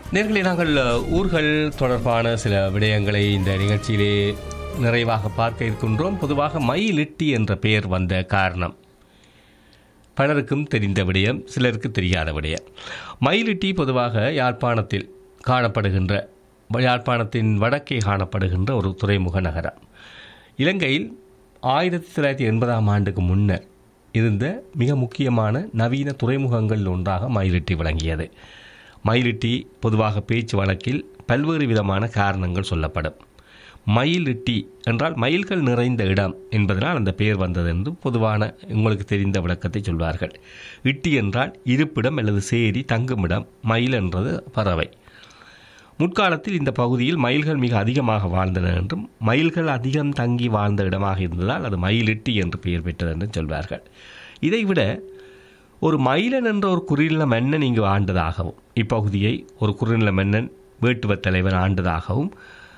நேர்களை நாங்கள் அஹ், ஊர்கள் தொடர்பான சில விடயங்களை இந்த நிகழ்ச்சியிலே நிறைவாக பார்க்க இருக்கின்றோம் பொதுவாக மயிலிட்டி என்ற பெயர் வந்த காரணம் பலருக்கும் தெரிந்த விடயம் சிலருக்கு தெரியாத விடயம் மயிலிட்டி பொதுவாக யாழ்ப்பாணத்தில் காணப்படுகின்ற யாழ்ப்பாணத்தின் வடக்கே காணப்படுகின்ற ஒரு துறைமுக நகரம் இலங்கையில் ஆயிரத்தி தொள்ளாயிரத்தி எண்பதாம் ஆண்டுக்கு முன்னர் இருந்த மிக முக்கியமான நவீன துறைமுகங்களில் ஒன்றாக மயிலிட்டி விளங்கியது மயிலிட்டி பொதுவாக பேச்சு வழக்கில் பல்வேறு விதமான காரணங்கள் சொல்லப்படும் மயிலிட்டி என்றால் மயில்கள் நிறைந்த இடம் என்பதனால் அந்த பெயர் வந்தது என்று பொதுவான உங்களுக்கு தெரிந்த விளக்கத்தை சொல்வார்கள் இட்டி என்றால் இருப்பிடம் அல்லது சேரி தங்குமிடம் மயில் என்றது பறவை முற்காலத்தில் இந்த பகுதியில் மயில்கள் மிக அதிகமாக வாழ்ந்தன என்றும் மயில்கள் அதிகம் தங்கி வாழ்ந்த இடமாக இருந்ததால் அது மயிலிட்டி என்று பெயர் பெற்றது என்றும் சொல்வார்கள் இதைவிட ஒரு மயிலன் என்ற ஒரு குறுநில மன்னன் இங்கு ஆண்டதாகவும் இப்பகுதியை ஒரு குறுநில மன்னன் வேட்டுவத் தலைவன் ஆண்டதாகவும்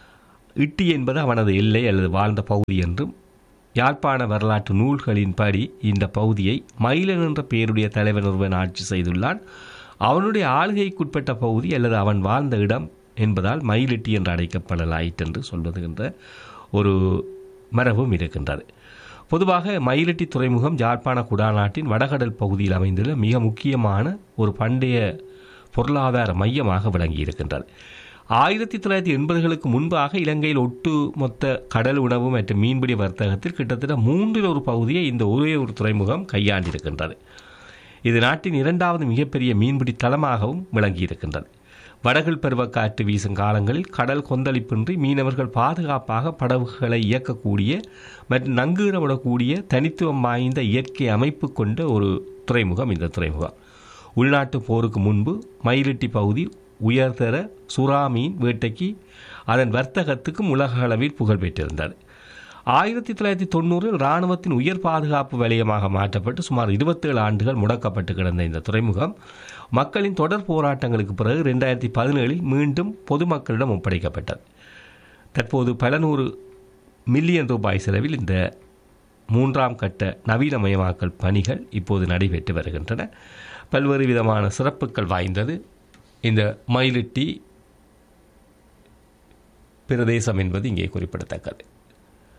இட்டி என்பது அவனது எல்லை அல்லது வாழ்ந்த பகுதி என்றும் யாழ்ப்பாண வரலாற்று நூல்களின்படி இந்த பகுதியை மயிலன் என்ற பெயருடைய தலைவன் ஒருவன் ஆட்சி செய்துள்ளான் அவனுடைய ஆளுகைக்குட்பட்ட பகுதி அல்லது அவன் வாழ்ந்த இடம் என்பதால் மயிலிட்டி என்று அழைக்கப்படலாயிற்று என்று சொல்வதுகின்ற ஒரு மரபும் இருக்கின்றது பொதுவாக மயிலிட்டி துறைமுகம் யாழ்ப்பாண குடாநாட்டின் வடகடல் பகுதியில் அமைந்துள்ள மிக முக்கியமான ஒரு பண்டைய பொருளாதார மையமாக விளங்கியிருக்கின்றது ஆயிரத்தி தொள்ளாயிரத்தி எண்பதுகளுக்கு முன்பாக இலங்கையில் ஒட்டு மொத்த கடல் உணவு மற்றும் மீன்பிடி வர்த்தகத்தில் கிட்டத்தட்ட மூன்றில் ஒரு பகுதியை இந்த ஒரே ஒரு துறைமுகம் கையாண்டிருக்கின்றது இது நாட்டின் இரண்டாவது மிகப்பெரிய மீன்பிடி தளமாகவும் விளங்கியிருக்கின்றது வடகில் பருவக்காற்று வீசும் காலங்களில் கடல் கொந்தளிப்பின்றி மீனவர்கள் பாதுகாப்பாக படகுகளை இயக்கக்கூடிய மற்றும் நங்கூரமிடக்கூடிய தனித்துவம் வாய்ந்த இயற்கை அமைப்பு கொண்ட ஒரு துறைமுகம் இந்த துறைமுகம் உள்நாட்டு போருக்கு முன்பு மயிலிட்டி பகுதி உயர்தர சுறா மீன் வேட்டைக்கு அதன் வர்த்தகத்துக்கும் உலக அளவில் புகழ் பெற்றிருந்தது ஆயிரத்தி தொள்ளாயிரத்தி தொண்ணூறில் இராணுவத்தின் உயர் பாதுகாப்பு வலயமாக மாற்றப்பட்டு சுமார் இருபத்தேழு ஆண்டுகள் முடக்கப்பட்டு கிடந்த இந்த துறைமுகம் மக்களின் தொடர் போராட்டங்களுக்கு பிறகு ரெண்டாயிரத்தி பதினேழில் மீண்டும் பொதுமக்களிடம் ஒப்படைக்கப்பட்டது தற்போது பல நூறு மில்லியன் ரூபாய் செலவில் இந்த மூன்றாம் கட்ட நவீனமயமாக்கல் பணிகள் இப்போது நடைபெற்று வருகின்றன பல்வேறு விதமான சிறப்புகள் வாய்ந்தது இந்த மயிலிட்டி பிரதேசம் என்பது இங்கே குறிப்பிடத்தக்கது